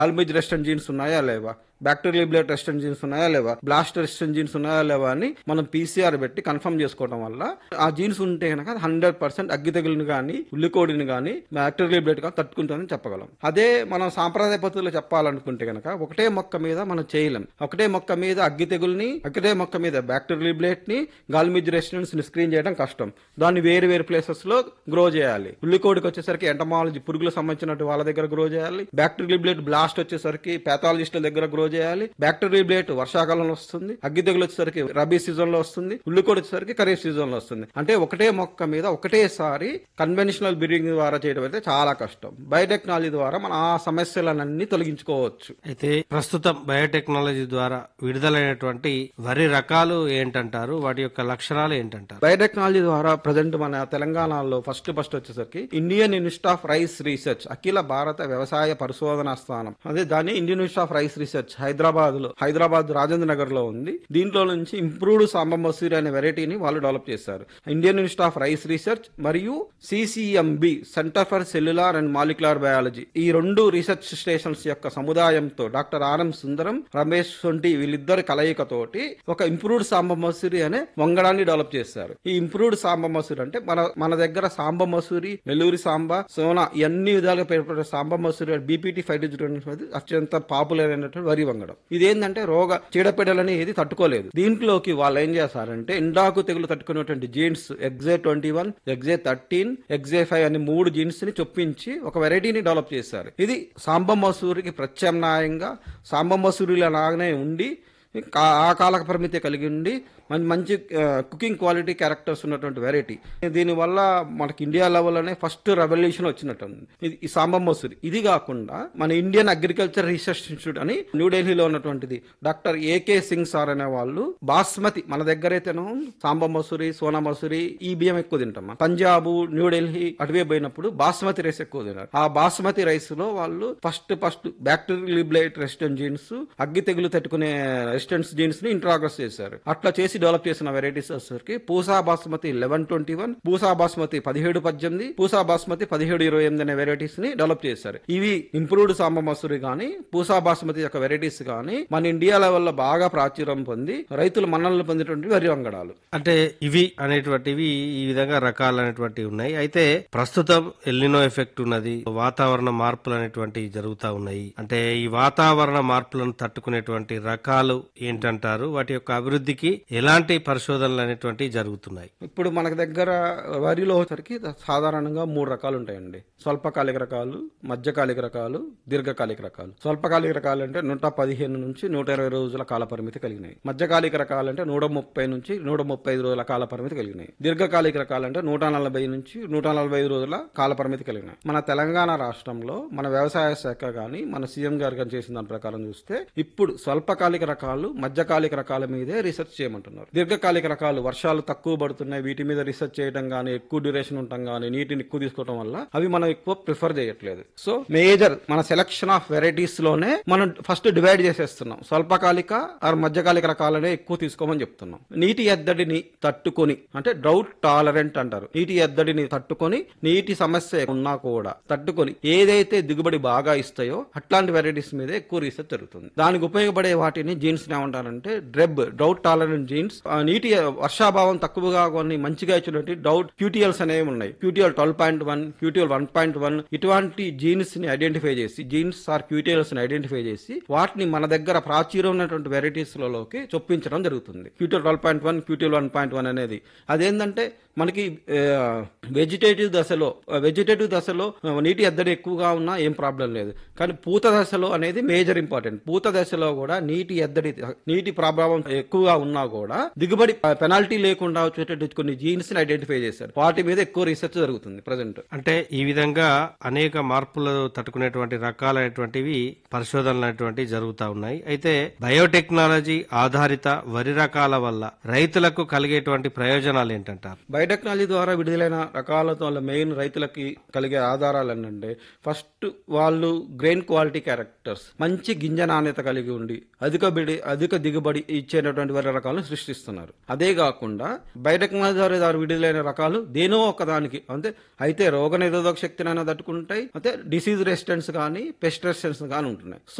ఆల్మిజ్ రెస్టెంట్ jeans ఉన్నాయా లేవా bacterial బ్లేట్ రెస్టెంట్ jeans ఉన్నాయా లేవా బ్లాస్ట్ రెస్టెంట్ జీన్స్ ఉన్నాయా లేవా అని మనం పీసీఆర్ పెట్టి కన్ఫర్మ్ చేసుకోవడం వల్ల ఆ జీన్స్ ఉంటే కనుక హండ్రెడ్ పర్సెంట్ అగ్గి తెగులుని కానీ ఉల్లికోడిని కానీ బ్యాక్టీరియల్ బ్లేట్ కానీ తట్టుకుంటుందని చెప్పగలం అదే మనం సాంప్రదాయ పద్ధతిలో చెప్పాలనుకుంటే కనుక ఒకటే మొక్క మీద మనం చేయలేం ఒకటే మొక్క మీద అగ్గి తెగుల్ని ఒకటే మొక్క మీద బ్యాక్టీరియల్ బ్లేట్ ని గాల్మిజ్ రెసిడెంట్స్ ని స్క్రీన్ చేయడం కష్టం దాన్ని వేరు వేరు ప్లేసెస్ లో గ్రో చేయాలి ఉల్లికోడికి వచ్చేసరికి ఎంటమాలజీ పురుగులకు సంబంధించినట్టు వాళ్ళ దగ్గర గ్రో చేయాలి బ్యాక్టీరియల్ బ్లేట్ బ్లాస్ట్ వచ్చేసరికి పాథాలజిస్టుల దగ్గర గ్రో చేయాలి బ్యాక్టీరియల్ బ్లేట్ వర్షాకాలంలో వస్తుంది అగ్గి తెగులు వచ్చేసరికి రబీ సీజన్ లో వస్తుంది ఉల్లికోడి వచ్చేసరికి ఖరీఫ్ సీజన్ లో వస్తుంది అంటే ఒకటే మొక్క మీద ఒకటేసారి కన్వెన్షనల్ బ్రీడింగ్ ద్వారా చేయడం అయితే చాలా కష్టం బయోటెక్నాలజీ ద్వారా మనం ఆ సమస్యలన్నీ తొలగించుకోవచ్చు అయితే ప్రస్తుతం బయోటెక్నాలజీ ద్వారా విడుదలైనటువంటి వరి రకాలు ఏంటంటారు వాటి యొక్క లక్షణాలు ఏంటంటారు బయోటెక్నాలజీ ద్వారా ప్రజెంట్ మన తెలంగాణలో ఫస్ట్ ఫస్ట్ వచ్చేసరికి Indian institute of rice research అఖిల భారత వ్యవసాయ పరిశోధనా స్థానం అదే దాన్ని Indian institute of rice research Hyderabad లో హైదరాబాద్ రాజేంద్ర నగర్ లో ఉంది దీంట్లో నుంచి ఇంప్రూవ్డ్ సాంబ మసూరి అనే వెరైటీని వాళ్ళు డెవలప్ చేశారు Indian institute of rice research మరియు CCMB centre for cellular and molecular biology ఈ రెండు రీసెర్చ్ స్టేషన్స్ యొక్క సముదాయంతో డాక్టర్ ఆర్ఎం సుందరం రమేష్ సొంటి వీళ్ళిద్దరి కలయికతోటి ఒక ఇంప్రూవ్డ్ సాంబ మసూరి అనే వంగడాన్ని డెవలప్ చేశారు ఈ ఇంప్రూవ్డ్ సాంబ మసూరి అంటే మన మన దగ్గర సాంబ మసూరి నెల్లూరి సాంబ సోనా ఇవన్నీ విధాలుగా పేర్కొనే సాంబ మసూరి బీపీటీ ఫైవ్ అనేది అత్యంత పాపులర్ అయినటువంటి వరి వంగడం ఇదేంటంటే రోగ చీడపీడలని ఏది తట్టుకోలేదు దీంట్లోకి వాళ్ళు ఏం చేస్తారంటే ఇండాకు తెగులు తట్టుకునేటువంటి genes X A twenty one X A thirteen X A five అనే మూడు జీన్స్ ని చొప్పించి ఒక వెరైటీని డెవలప్ చేశారు ఇది సాంబ మసూరికి ప్రత్యామ్నాయంగా సాంబ మసూరిలో లాగానే ఉండి కా- ఆ కాలక పరిమితి కలిగి ఉండి మంచి మంచి కుకింగ్ క్వాలిటీ క్యారెక్టర్స్ ఉన్నటువంటి వెరైటీ దీనివల్ల మనకి ఇండియా లెవెల్లోనే ఫస్ట్ రెవల్యూషన్ వచ్చినట్టు ఉంది ఇది ఈ సాంబం మసూరి ఇది కాకుండా మన ఇండియన్ అగ్రికల్చర్ రీసెర్చ్ ఇన్స్టిట్యూట్ అని న్యూఢిల్లీలో ఉన్నటువంటిది డాక్టర్ ఏకే సింగ్ సార్ అనే వాళ్ళు బాస్మతి మన దగ్గర అయితేనో సాంబ మసూరి సోనా మసూరి ఈ బియ్యం ఎక్కువ తింటాం పంజాబ్ న్యూఢిల్లీ అటువే పోయినప్పుడు బాస్మతి రైస్ ఎక్కువ తిన్నారు ఆ బాస్మతి రైస్ లో వాళ్ళు first first bacterial blight resistant genes అగ్గి తెగులు తట్టుకునే రెసిస్టెంట్స్ జీన్స్ ని ఇంట్రాగ్రెస్ చేశారు అట్లా చేసి డెవలప్ చేసిన వెరైటీస్ వచ్చేసరికి Pusa basmati eleven twenty one Pusa basmati పదిహేడు పద్దెనిమిది పూసా బాస్మతి పదిహేడు ఇరవై ఎనిమిది అనే వెరైటీస్ ని డెవలప్ చేశారు ఇవి ఇంప్రూవ్డ్ సాంబ మసూరి గానీ పూసా బాస్మతి యొక్క వెరైటీస్ గానీ మన ఇండియా లెవెల్లో బాగా ప్రాచుర్యం పొంది రైతులు మన్ననలు పొందేటువంటి వరి వంగడాలు అంటే ఇవి అనేటువంటివి ఈ విధంగా రకాలు అనేటువంటివి ఉన్నాయి అయితే ప్రస్తుతం ఎల్నినో ఎఫెక్ట్ ఉన్నది వాతావరణ మార్పులు అనేటువంటివి జరుగుతా ఉన్నాయి అంటే ఈ వాతావరణ మార్పులను తట్టుకునేటువంటి రకాలు ఏంటంటారు వాటి యొక్క అభివృద్ధికి ఎలాంటి పరిశోధనలు అనేటువంటివి జరుగుతున్నాయి ఇప్పుడు మనకి దగ్గర వరిలో వచ్చరికి సాధారణంగా మూడు రకాలు ఉంటాయండి స్వల్పకాలిక రకాలు మధ్యకాలిక రకాలు దీర్ఘకాలిక రకాలు స్వల్పకాలిక రకాలు అంటే నూట పదిహేను నుంచి నూట ఇరవై రోజుల కాల పరిమితి కలిగినాయి మధ్యకాలిక రకాలు అంటే నూట ముప్పై నుంచి నూట ముప్పై ఐదు రోజుల కాల పరిమితి కలిగినాయి దీర్ఘకాలిక రకాలు అంటే నూట నలభై నుంచి నూట నలభై ఐదు రోజుల కాల పరిమితి కలిగినాయి మన తెలంగాణ రాష్ట్రంలో మన వ్యవసాయ శాఖ గాని మన సీఎం గారు కానీ చేసిన దాని ప్రకారం చూస్తే ఇప్పుడు స్వల్పకాలిక రకాలు మధ్యకాలిక రకాల మీదే రీసెర్చ్ చేయమంటున్నారు దీర్ఘకాలిక రకాలు వర్షాలు తక్కువ పడుతున్నాయి వీటి మీద రీసెర్చ్ చేయడం గానీ ఎక్కువ డ్యూరేషన్ ఉండటం గానీ నీటిని ఎక్కువ తీసుకోవడం వల్ల అవి మనం ఎక్కువ ప్రిఫర్ చేయట్లేదు సో మేజర్ మన సెలక్షన్ ఆఫ్ వెరైటీస్ లోనే మనం ఫస్ట్ డివైడ్ చేసేస్తున్నాం స్వల్పకాలిక ఆర్ మధ్యకాలిక రకాలనే ఎక్కువ తీసుకోమని చెప్తున్నాం నీటి ఎద్దడిని తట్టుకొని అంటే డ్రౌట్ టాలరెంట్ అంటారు నీటి ఎద్దడిని తట్టుకొని నీటి సమస్య ఉన్నా కూడా తట్టుకొని ఏదైతే దిగుబడి బాగా ఇస్తాయో అట్లాంటి వెరైటీస్ మీద ఎక్కువ రీసెర్చ్ జరుగుతుంది దానికి ఉపయోగపడే వాటిని జీన్స్ ఏమంటారంటే డ్రెబ్ డ్రౌట్ టాలరెంట్ జీన్స్ నీటి వర్షాభావం తక్కువగా కొన్ని మంచిగా ఇచ్చినటువంటి డౌట్ క్యూటీఎల్స్ అనేవి ఉన్నాయి QTL twelve point one QTL one point one ఇటువంటి జీన్స్ ని ఐడెంటిఫై చేసి జీన్స్ ఆర్ క్యూటీఎల్స్ ని ఐడెంటిఫై చేసి వాటిని మన దగ్గర ప్రాచుర్యం ఉన్నటువంటి వెరైటీస్ లోకి చొప్పించడం జరుగుతుంది QTL twelve point one QTL one point one అనేది అదేంటంటే మనకి వెజిటేటివ్ దశలో వెజిటేటివ్ దశలో ఆ, నీటి ఎద్దడి ఎక్కువగా ఉన్నా ఏం ప్రాబ్లం లేదు కానీ పూత దశలో అనేది మేజర్ ఇంపార్టెంట్ పూత దశలో కూడా నీటి ఎద్దడి నీటి ప్రభావం ఎక్కువగా ఉన్నా కూడా దిగుబడి పెనాల్టీ లేకుండా వచ్చేటట్టు కొన్ని జీన్స్ ని ఐడెంటిఫై చేశారు వాటి మీద ఎక్కువ రీసెర్చ్ జరుగుతుంది ప్రజెంట్ అంటే ఈ విధంగా అనేక మార్పులు తట్టుకునేటువంటి రకాలైనటువంటివి పరిశోధనలు అనేటువంటివి జరుగుతా ఉన్నాయి అయితే బయోటెక్నాలజీ ఆధారిత వరి రకాల వల్ల రైతులకు కలిగేటువంటి ప్రయోజనాలు ఏంటంటారు బయోటెక్నాలజీ ద్వారా విడుదలైన రకాలతో వల్ల మెయిన్ రైతులకి కలిగే ఆధారాలు ఏంటంటే ఫస్ట్ వాళ్ళు గ్రెయిన్ క్వాలిటీ క్యారెక్టర్స్ మంచి గింజ నాణ్యత కలిగి ఉండి అధిక బిడి అధిక దిగుబడి ఇచ్చేటటువంటి వరి రకాలను సృష్టి సృష్టిస్తున్నారు అదే కాకుండా బయోటెక్నాలజీ ద్వారా విడుదలైన రకాలు దేనో ఒకదానికి అంటే అయితే రోగ నిరోధక శక్తినైనా తట్టుకుంటాయి అయితే డిసీజ్ రెసిస్టెన్స్ కానీ పెస్ట్ రెసిస్టెన్స్ కానీ ఉంటున్నాయి